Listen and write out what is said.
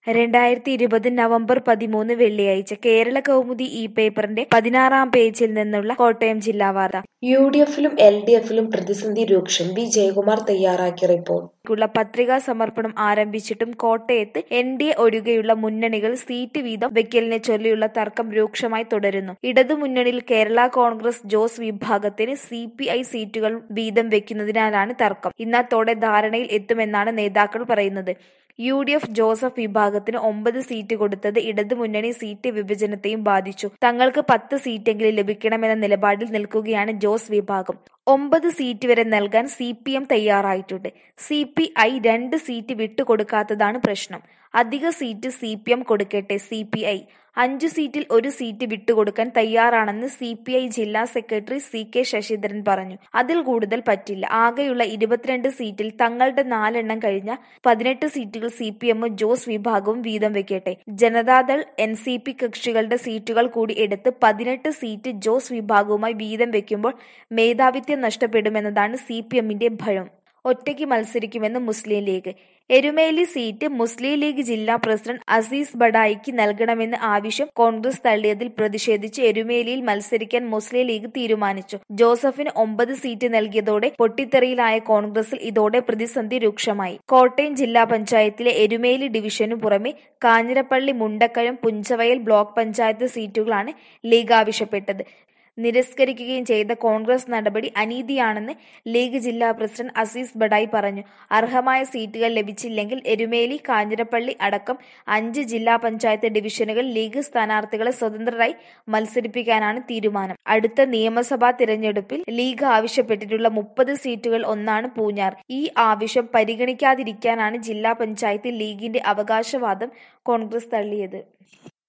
രണ്ടായിരത്തി ഇരുപത് നവംബർ പതിമൂന്ന് വെള്ളിയാഴ്ച കേരള കൗമുദി ഈ പേപ്പറിന്റെ പതിനാറാം പേജിൽ നിന്നുള്ള കോട്ടയം ജില്ലാ വാർത്ത യു ഡി എഫിലും എൽ ഡി എഫിലും പ്രതിസന്ധി രൂക്ഷം വി ജയകുമാർ തയ്യാറാക്കിയ റിപ്പോർട്ട് ക്കുള്ള പത്രികാ സമർപ്പണം ആരംഭിച്ചിട്ടും കോട്ടയത്ത് എൻ ഡി എ ഒഴികെയുള്ള മുന്നണികൾ സീറ്റ് വീതം വെക്കലിനെ ചൊല്ലിയുള്ള തർക്കം രൂക്ഷമായി തുടരുന്നു ഇടതുമുന്നണിയിൽ കേരള കോൺഗ്രസ് ജോസ് വിഭാഗത്തിന് സി പി ഐ സീറ്റുകൾ വീതം വെക്കുന്നതിനാലാണ് തർക്കം ഇന്നത്തോടെ ധാരണയിൽ എത്തുമെന്നാണ് നേതാക്കൾ പറയുന്നത് യു ഡി എഫ് ജോസഫ് വിഭാഗത്തിന് ഒമ്പത് സീറ്റ് കൊടുത്തത് ഇടതുമുന്നണി സീറ്റ് വിഭജനത്തെയും ബാധിച്ചു തങ്ങൾക്ക് പത്ത് സീറ്റെങ്കിലും ലഭിക്കണമെന്ന നിലപാടിൽ നിൽക്കുകയാണ് ജോസ് വിഭാഗം ഒമ്പത് സീറ്റ് വരെ നൽകാൻ സി പി എം തയ്യാറായിട്ടുണ്ട് സി പി ഐ രണ്ട് സീറ്റ് വിട്ടുകൊടുക്കാത്തതാണ് പ്രശ്നം അധിക സീറ്റ് സി പി എം കൊടുക്കട്ടെ സി പി ഐ അഞ്ചു സീറ്റിൽ ഒരു സീറ്റ് വിട്ടുകൊടുക്കാൻ തയ്യാറാണെന്ന് സി പി ഐ ജില്ലാ സെക്രട്ടറി സി കെ ശശിധരൻ പറഞ്ഞു അതിൽ കൂടുതൽ പറ്റില്ല ആകെയുള്ള ഇരുപത്തിരണ്ട് സീറ്റിൽ തങ്ങളുടെ നാലെണ്ണം കഴിഞ്ഞ പതിനെട്ട് സീറ്റുകൾ സി പി എമ്മും ജോസ് വിഭാഗവും വീതം വെക്കട്ടെ ജനതാദൾ എൻ സി പി കക്ഷികളുടെ സീറ്റുകൾ കൂടി എടുത്ത് പതിനെട്ട് സീറ്റ് ജോസ് വിഭാഗവുമായി വീതം വെക്കുമ്പോൾ മേധാവിത്വം നഷ്ടപ്പെടുമെന്നതാണ് സി പി എമ്മിന്റെ ഭയം ഒറ്റയ്ക്ക് മത്സരിക്കുമെന്ന് മുസ്ലിം ലീഗ് എരുമേലി സീറ്റ് മുസ്ലിം ലീഗ് ജില്ലാ പ്രസിഡന്റ് അസീസ് ബഡായിക്ക് നൽകണമെന്ന് ആവശ്യം കോൺഗ്രസ് തള്ളിയതിൽ പ്രതിഷേധിച്ച് എരുമേലിയിൽ മത്സരിക്കാൻ മുസ്ലിം ലീഗ് തീരുമാനിച്ചു ജോസഫിന് ഒമ്പത് സീറ്റ് നൽകിയതോടെ പൊട്ടിത്തെറിയിലായ കോൺഗ്രസിൽ ഇതോടെ പ്രതിസന്ധി രൂക്ഷമായി കോട്ടയം ജില്ലാ പഞ്ചായത്തിലെ എരുമേലി ഡിവിഷനു പുറമെ കാഞ്ഞിരപ്പള്ളി മുണ്ടക്കയം പുഞ്ചവയൽ ബ്ലോക്ക് പഞ്ചായത്ത് സീറ്റുകളാണ് ലീഗ് ആവശ്യപ്പെട്ടത് നിരസ്കരിക്കുകയും ചെയ്ത കോൺഗ്രസ് നടപടി അനീതിയാണെന്ന് ലീഗ് ജില്ലാ പ്രസിഡന്റ് അസീസ് ബഡായി പറഞ്ഞു അർഹമായ സീറ്റുകൾ ലഭിച്ചില്ലെങ്കിൽ എരുമേലി കാഞ്ഞിരപ്പള്ളി അടക്കം അഞ്ച് ജില്ലാ പഞ്ചായത്ത് ഡിവിഷനുകൾ ലീഗ് സ്ഥാനാർത്ഥികളെ സ്വതന്ത്രരായി മത്സരിപ്പിക്കാനാണ് തീരുമാനം അടുത്ത നിയമസഭാ തിരഞ്ഞെടുപ്പിൽ ലീഗ് ആവശ്യപ്പെട്ടിട്ടുള്ള മുപ്പത് സീറ്റുകൾ ഒന്നാണ് പൂഞ്ഞാർ ഈ ആവശ്യം പരിഗണിക്കാതിരിക്കാനാണ് ജില്ലാ പഞ്ചായത്ത് ലീഗിന്റെ അവകാശവാദം കോൺഗ്രസ് തള്ളിയത്